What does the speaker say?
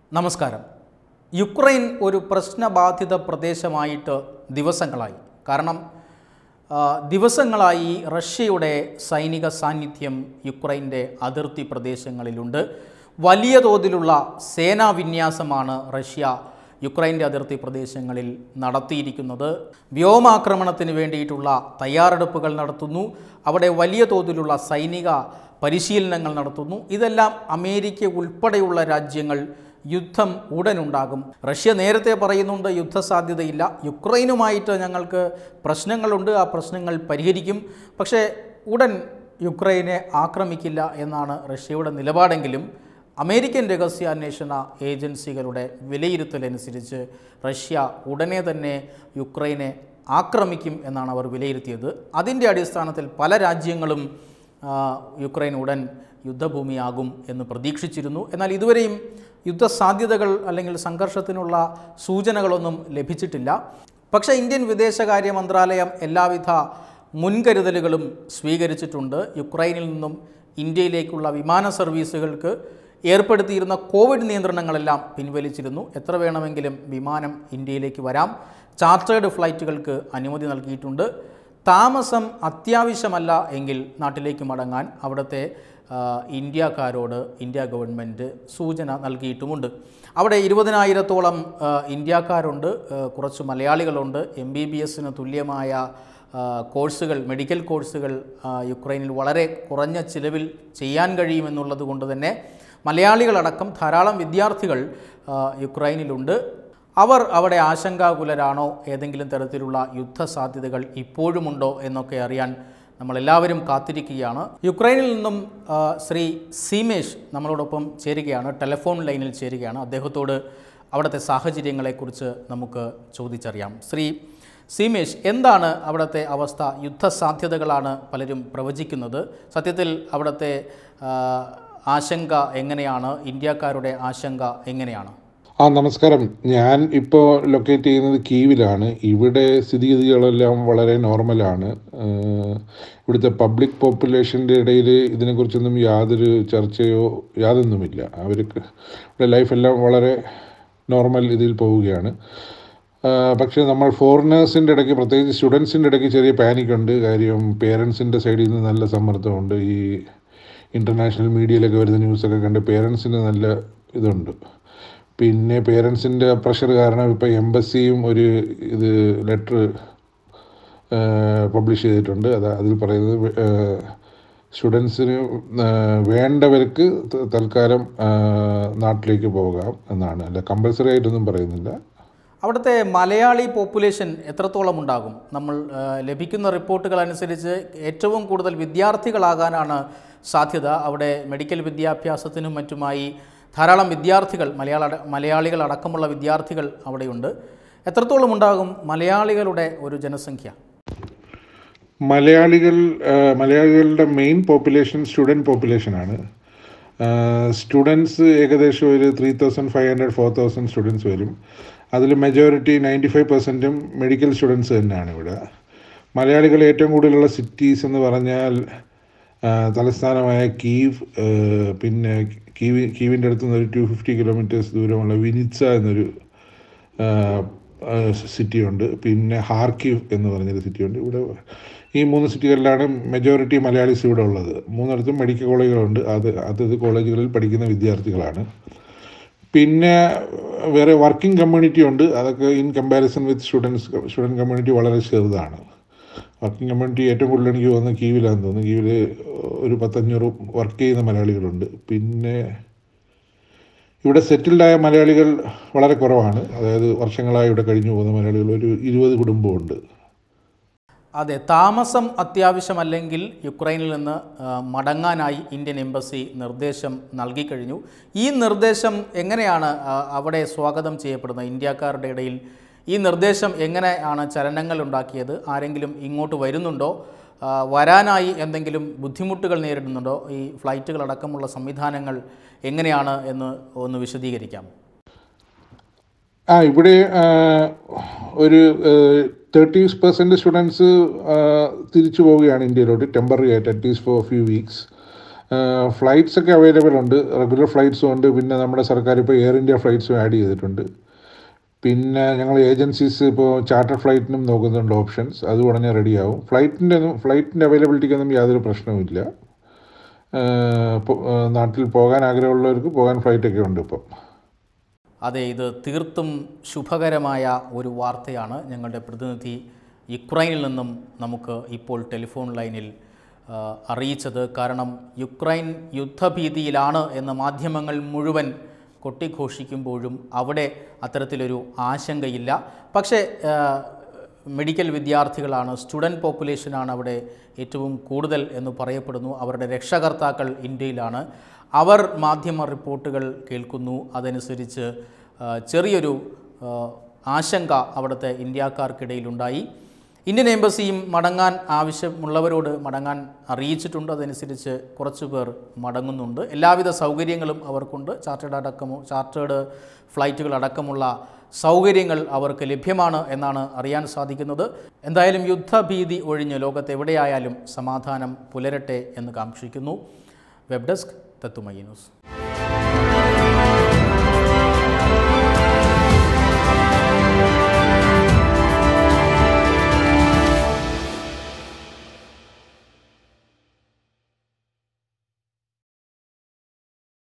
നമസ്കാരം യുക്രൈൻ ഒരു പ്രശ്നബാധിത പ്രദേശമായിട്ട് ദിവസങ്ങളായി കാരണം ആ, ദിവസങ്ങളായി റഷ്യയുടെ സൈനിക സാന്നിധ്യം യുക്രൈൻ്റെ അതിർത്തി പ്രദേശങ്ങളിലുണ്ട് വലിയ തോതിലുള്ള സേനാ വിന്യാസമാണ് റഷ്യ യുക്രൈൻ്റെ അതിർത്തി പ്രദേശങ്ങളിൽ നടത്തിയിരിക്കുന്നത് വ്യോമാക്രമണത്തിന് വേണ്ടിയിട്ടുള്ള തയ്യാറെടുപ്പുകൾ നടത്തുന്നു അവിടെ വലിയ തോതിലുള്ള സൈനിക പരിശീലനങ്ങൾ നടത്തുന്നു ഇതെല്ലാം അമേരിക്ക ഉൾപ്പെടെയുള്ള രാജ്യങ്ങൾ യുദ്ധം ഉടനുണ്ടാകും റഷ്യ നേരത്തെ പറയുന്നുണ്ട് യുദ്ധസാധ്യതയില്ല യുക്രൈനുമായിട്ട് ഞങ്ങൾക്ക് പ്രശ്നങ്ങളുണ്ട് ആ പ്രശ്നങ്ങൾ പരിഹരിക്കും പക്ഷേ ഉടൻ യുക്രൈനെ ആക്രമിക്കില്ല എന്നാണ് റഷ്യയുടെ നിലപാടെങ്കിലും അമേരിക്കൻ രഹസ്യാന്വേഷണ ഏജൻസികളുടെ വിലയിരുത്തലനുസരിച്ച് റഷ്യ ഉടനെ തന്നെ യുക്രൈനെ ആക്രമിക്കും എന്നാണ് അവർ വിലയിരുത്തിയത് അതിൻ്റെ അടിസ്ഥാനത്തിൽ പല രാജ്യങ്ങളും ആ, യുക്രൈൻ ഉടൻ യുദ്ധഭൂമിയാകും എന്ന് പ്രതീക്ഷിച്ചിരുന്നു എന്നാൽ ഇതുവരെയും യുദ്ധസാധ്യതകൾ അല്ലെങ്കിൽ സംഘർഷത്തിനുള്ള സൂചനകളൊന്നും ലഭിച്ചിട്ടില്ല പക്ഷേ ഇന്ത്യൻ വിദേശകാര്യ മന്ത്രാലയം എല്ലാവിധ മുൻകരുതലുകളും സ്വീകരിച്ചിട്ടുണ്ട് യുക്രൈനിൽ നിന്നും ഇന്ത്യയിലേക്കുള്ള വിമാന സർവീസുകൾക്ക് ഏർപ്പെടുത്തിയിരുന്ന കോവിഡ് നിയന്ത്രണങ്ങളെല്ലാം പിൻവലിച്ചിരുന്നു എത്ര വേണമെങ്കിലും വിമാനം ഇന്ത്യയിലേക്ക് വരാം ചാർട്ടേഡ് ഫ്ലൈറ്റുകൾക്ക് അനുമതി നൽകിയിട്ടുണ്ട് താമസം അത്യാവശ്യമല്ല എങ്കിൽ നാട്ടിലേക്ക് മടങ്ങാൻ അവിടുത്തെ ആ, ഇന്ത്യക്കാരോട് ഇന്ത്യ ഗവൺമെൻറ് സൂചന നൽകിയിട്ടുമുണ്ട് അവിടെ ഇരുപതിനായിരത്തോളം ആ, ഇന്ത്യക്കാരുണ്ട് ആ, കുറച്ച് മലയാളികളുണ്ട് എം ബി ബി എസിന് തുല്യമായ ആ, കോഴ്സുകൾ മെഡിക്കൽ കോഴ്സുകൾ ആ, യുക്രൈനിൽ വളരെ കുറഞ്ഞ ചിലവിൽ ചെയ്യാൻ കഴിയുമെന്നുള്ളത് കൊണ്ട് തന്നെ മലയാളികളടക്കം ധാരാളം വിദ്യാർത്ഥികൾ ആ, യുക്രൈനിലുണ്ട് അവർ അവിടെ ആശങ്കാകുലരാണോ ഏതെങ്കിലും തരത്തിലുള്ള യുദ്ധസാധ്യതകൾ ഇപ്പോഴുമുണ്ടോ എന്നൊക്കെ അറിയാൻ നമ്മളെല്ലാവരും കാത്തിരിക്കുകയാണ് യുക്രൈനിൽ നിന്നും ആ, ശ്രീ സീമേഷ് നമ്മളോടൊപ്പം ചേരുകയാണ് ടെലിഫോൺ ലൈനിൽ ചേരുകയാണ് അദ്ദേഹത്തോട് അവിടുത്തെ സാഹചര്യങ്ങളെക്കുറിച്ച് നമുക്ക് ചോദിച്ചറിയാം ശ്രീ സീമേഷ് എന്താണ് അവിടുത്തെ അവസ്ഥ യുദ്ധസാധ്യതകളാണ് പലരും പ്രവചിക്കുന്നത് സത്യത്തിൽ അവിടുത്തെ ആ, ആശങ്ക എങ്ങനെയാണ് ഇന്ത്യക്കാരുടെ ആശങ്ക എങ്ങനെയാണ് ആ നമസ്കാരം ഞാൻ ഇപ്പോൾ ലൊക്കേറ്റ് ചെയ്യുന്നത് കീവിലാണ് ഇവിടെ സ്ഥിതിഗതികളെല്ലാം വളരെ നോർമലാണ് ഏഹ് ഇവിടുത്തെ പബ്ലിക് പോപ്പുലേഷൻ്റെ ഇടയിൽ ഇതിനെക്കുറിച്ചൊന്നും യാതൊരു ചർച്ചയോ യാതൊന്നുമില്ല അവർക്ക് ഇവിടെ ലൈഫെല്ലാം വളരെ നോർമൽ ഇതിൽ പോവുകയാണ് ആഹ് പക്ഷേ നമ്മൾ ഫോറിനേഴ്സിൻ്റെ ഇടയ്ക്ക് പ്രത്യേകിച്ച് സ്റ്റുഡൻസിൻ്റെ ഇടയ്ക്ക് ചെറിയ പാനിക് ഉണ്ട് കാര്യം പേരൻസിൻ്റെ സൈഡിൽ നിന്ന് നല്ല സമ്മർദ്ദമുണ്ട് ഈ ഇൻ്റർനാഷണൽ മീഡിയയിലൊക്കെ വരുന്ന ന്യൂസൊക്കെ കണ്ട് പേരൻസിന് നല്ല ഇതുണ്ട് പിന്നെ പേരൻസിൻ്റെ പ്രഷർ കാരണം ഇപ്പോൾ എംബസിയും ഒരു ഇത് ലെറ്റർ പബ്ലിഷ് ചെയ്തിട്ടുണ്ട് അത് അതിൽ പറയുന്നത് സ്റ്റുഡൻസിന് വേണ്ടവർക്ക് ത- തൽക്കാലം ആ, നാട്ടിലേക്ക് പോകാം എന്നാണ് അല്ല കമ്പൽസറി ആയിട്ടൊന്നും പറയുന്നില്ല അവിടുത്തെ മലയാളി പോപ്പുലേഷൻ എത്രത്തോളം ഉണ്ടാകും നമ്മൾ ആ, ലഭിക്കുന്ന റിപ്പോർട്ടുകൾ അനുസരിച്ച് ഏറ്റവും കൂടുതൽ വിദ്യാർത്ഥികളാകാനാണ് സാധ്യത അവിടെ മെഡിക്കൽ വിദ്യാഭ്യാസത്തിനും മറ്റുമായി ധാരാളം വിദ്യാർത്ഥികൾ മലയാള മലയാളികൾ അടക്കമുള്ള വിദ്യാർത്ഥികൾ അവിടെയുണ്ട് എത്രത്തോളം ഉണ്ടാകും മലയാളികളുടെ ഒരു ജനസംഖ്യ മലയാളികൾ ആ, മലയാളികളുടെ മെയിൻ പോപ്പുലേഷൻ സ്റ്റുഡൻറ് പോപ്പുലേഷനാണ് സ്റ്റുഡൻസ് ഏകദേശം ഒരു three thousand five hundred four thousand students വരും അതിൽ മെജോറിറ്റി നയൻറ്റി ഫൈവ് പെർസെൻറ്റും മെഡിക്കൽ സ്റ്റുഡൻസ് തന്നെയാണ് ഇവിടെ മലയാളികൾ ഏറ്റവും കൂടുതലുള്ള സിറ്റീസ് എന്ന് പറഞ്ഞാൽ ആ, തലസ്ഥാനമായ കീവ് ആ, പിന്നെ കീവ് കീവിൻ്റെ അടുത്ത് നിന്ന് ഒരു ടു ഫിഫ്റ്റി കിലോമീറ്റേഴ്സ് ദൂരമുള്ള വിനിച്ച എന്നൊരു സിറ്റി ഉണ്ട് പിന്നെ ഹാർക്കിവ് എന്ന് പറഞ്ഞൊരു സിറ്റി ഉണ്ട് ഇവിടെ ഈ മൂന്ന് സിറ്റികളിലാണ് മെജോറിറ്റി മലയാളീസ് ഇവിടെ ഉള്ളത് മൂന്നിടത്തും മെഡിക്കൽ കോളേജുകളുണ്ട് അത് അതത് കോളേജുകളിൽ പഠിക്കുന്ന വിദ്യാർത്ഥികളാണ് പിന്നെ വേറെ വർക്കിംഗ് കമ്മ്യൂണിറ്റി ഉണ്ട് അതൊക്കെ in comparison with students student community വളരെ ചെറുതാണ് വർക്കിംഗ് കമ്മ്യൂണിറ്റി ഏറ്റവും കൂടുതൽ എനിക്ക് തോന്നുന്നത് കീവിലാന്ന് തോന്നുന്നു കീവിൽ ഒരു പത്തഞ്ഞൂറ് വർക്ക് ചെയ്യുന്ന മലയാളികളുണ്ട് പിന്നെ ഇവിടെ സെറ്റിൽഡായ മലയാളികൾ വളരെ കുറവാണ് അതായത് വർഷങ്ങളായി ഇവിടെ കഴിഞ്ഞു പോകുന്ന മലയാളികൾ ഒരു ഇരുപത് കുടുംബമുണ്ട് അതെ താമസം അത്യാവശ്യമല്ലെങ്കിൽ യുക്രൈനിൽ നിന്ന് ആ, മടങ്ങാനായി ഇന്ത്യൻ എംബസി നിർദ്ദേശം നൽകിക്കഴിഞ്ഞു ഈ നിർദ്ദേശം എങ്ങനെയാണ് ആ, അവിടെ സ്വാഗതം ചെയ്യപ്പെടുന്നത് ഇന്ത്യക്കാരുടെ ഇടയിൽ ഈ നിർദ്ദേശം എങ്ങനെയാണ് ചലനങ്ങൾ ഉണ്ടാക്കിയത് ആരെങ്കിലും ഇങ്ങോട്ട് വരുന്നുണ്ടോ ആ, വരാനായി എന്തെങ്കിലും ബുദ്ധിമുട്ടുകൾ നേരിടുന്നുണ്ടോ ഈ ഫ്ലൈറ്റുകളടക്കമുള്ള സംവിധാനങ്ങൾ എങ്ങനെയാണ് എന്ന് ഒന്ന് വിശദീകരിക്കാം ആ ഇവിടെ ആ, ഒരു തേർട്ടി പെർസെൻറ്റ് സ്റ്റുഡൻസ് തിരിച്ചു പോവുകയാണ് ഇന്ത്യയിലോട്ട് ടെമ്പററി ആയിട്ട് at least for few weeks flights ഒക്കെ അവൈലബിൾ ഉണ്ട് റെഗുലർ ഫ്ലൈറ്റ്സും ഉണ്ട് പിന്നെ നമ്മുടെ സർക്കാർ ഇപ്പോൾ എയർ ഇന്ത്യ ഫ്ലൈറ്റ്സും ആഡ് ചെയ്തിട്ടുണ്ട് പിന്നെ ഞങ്ങൾ ഏജൻസീസ് ഇപ്പോൾ ചാർട്ടർ ഫ്ലൈറ്റിനും നോക്കുന്നുണ്ട് ഓപ്ഷൻസ് അത് ഉടനെ റെഡിയാവും ഫ്ലൈറ്റിൻ്റെ ഒന്നും ഫ്ലൈറ്റിൻ്റെ അവൈലബിലിറ്റിക്കൊന്നും യാതൊരു പ്രശ്നവുമില്ല ഏഹ് പൊ- ഏഹ് നാട്ടിൽ പോകാൻ ആഗ്രഹമുള്ളവർക്ക് പോകാൻ ഫ്ലൈറ്റൊക്കെ ഉണ്ട് ഇപ്പം അതെ ഇത് തീർത്തും ശുഭകരമായ ഒരു വാർത്തയാണ് ഞങ്ങളുടെ പ്രതിനിധി യുക്രൈനിൽ നിന്നും നമുക്ക് ഇപ്പോൾ ടെലിഫോൺ ലൈനിൽ ആ, അറിയിച്ചത് കാരണം യുക്രൈൻ യുദ്ധഭീതിയിലാണ് എന്ന് മാധ്യമങ്ങൾ മുഴുവൻ കൊട്ടിഘോഷിക്കുമ്പോഴും അവിടെ അത്തരത്തിലൊരു ആശങ്കയില്ല പക്ഷേ ആ, മെഡിക്കൽ വിദ്യാർത്ഥികളാണ് സ്റ്റുഡൻറ്റ് പോപ്പുലേഷനാണ് അവിടെ ഏറ്റവും കൂടുതൽ എന്ന് പറയപ്പെടുന്നു അവരുടെ രക്ഷകർത്താക്കൾ ഇന്ത്യയിലാണ് അവർ മാധ്യമ റിപ്പോർട്ടുകൾ കേൾക്കുന്നു അതനുസരിച്ച് ആ, ചെറിയൊരു ആ, ആശങ്ക അവിടുത്തെ ഇന്ത്യക്കാർക്കിടയിലുണ്ടായി ഇന്ത്യൻ എംബസിയും മടങ്ങാൻ ആവശ്യമുള്ളവരോട് മടങ്ങാൻ അറിയിച്ചിട്ടുണ്ട് അതനുസരിച്ച് കുറച്ച് പേർ മടങ്ങുന്നുണ്ട് എല്ലാവിധ സൗകര്യങ്ങളും അവർക്കുണ്ട് ചാർട്ടേഡ് അടക്കമോ ചാർട്ടേഡ് ഫ്ലൈറ്റുകൾ അടക്കമുള്ള സൗകര്യങ്ങൾ അവർക്ക് ലഭ്യമാണ് എന്നാണ് അറിയാൻ സാധിക്കുന്നത് എന്തായാലും യുദ്ധഭീതി ഒഴിഞ്ഞ് ലോകത്ത് എവിടെയായാലും സമാധാനം പുലരട്ടെ എന്ന് കാക്ഷിക്കുന്നു വെബ് ഡെസ്ക് തത്തുമയി ന്യൂസ്